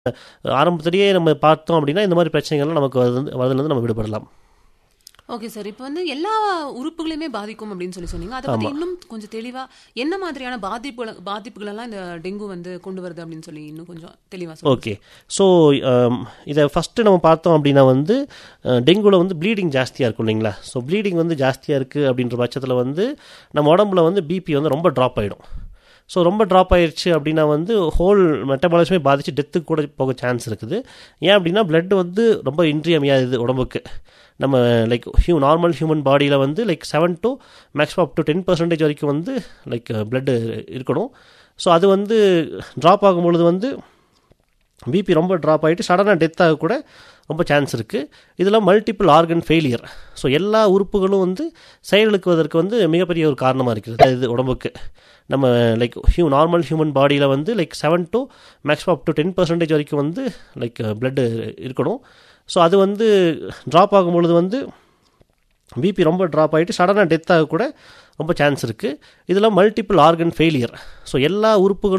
ஆரம்பத்திலேயே நம்ம பார்த்தோம் அப்படின்னா இந்த மாதிரி பிரச்சனைகள்லாம் நமக்கு வருது வருதுலேருந்து நம்ம விடுபடலாம் ஓகே சார் இப்போ வந்து எல்லா உறுப்புகளையுமே பாதிக்கும் அப்படின்னு சொல்லி சொன்னீங்க அதை பத்தி இன்னும் கொஞ்சம் தெளிவா என்ன மாதிரியான பாதிப்புகள் பாதிப்புகள் எல்லாம் இந்த டெங்கு வந்து கொண்டு வருது அப்படின்னு சொல்லி இன்னும் கொஞ்சம் தெளிவா சொல்லுங்க ஓகே ஸோ இதை ஃபஸ்ட்டு நம்ம பார்த்தோம் அப்படின்னா வந்து டெங்குவில் வந்து ப்ளீடிங் ஜாஸ்தியாக இருக்கும் இல்லைங்களா ஸோ ப்ளீடிங் வந்து ஜாஸ்தியாக இருக்குது அப்படின்ற பட்சத்தில் வந்து நம்ம உடம்புல வந்து பிபி வந்து ரொம்ப ட்ராப் ஆகிடும் ஸோ ரொம்ப ட்ராப் ஆயிடுச்சு அப்படின்னா வந்து ஹோல் மெட்டபாலிசமே பாதித்து டெத்துக்கு கூட போக சான்ஸ் இருக்குது ஏன் அப்படின்னா blood வந்து ரொம்ப இன்றியமையாதது உடம்புக்கு நம்ம லைக் ஹியூ நார்மல் ஹியூமன் பாடியில் வந்து like seven to maximum up to ten percentage வரைக்கும் வந்து லைக் blood இருக்கணும் ஸோ அது வந்து ட்ராப் ஆகும்பொழுது வந்து பிபி ரொம்ப ட்ராப் ஆகிட்டு சடனாக டெத் ஆக கூட ரொம்ப சான்ஸ் இருக்குது இதில் மல்டிபிள் ஆர்கன் ஃபெயிலியர் ஸோ எல்லா உறுப்புகளும் வந்து செயலுக்குவதற்கு வந்து மிகப்பெரிய ஒரு காரணமாக இருக்கிறது இது உடம்புக்கு நம்ம லைக் ஹியூ நார்மல் ஹியூமன் பாடியில் வந்து like seven to maximum up to ten percentage வரைக்கும் வந்து லைக் blood இருக்கணும் ஸோ அது வந்து ட்ராப் ஆகும்பொழுது வந்து பிபி ரொம்ப ட்ராப் ஆகிட்டு சடனாக டெத் ஆக கூட ரொம்ப சான்ஸ் இருக்குது இதில் மல்டிபிள் ஆர்கன் ஃபெயிலியர் ஸோ எல்லா உறுப்புகளும்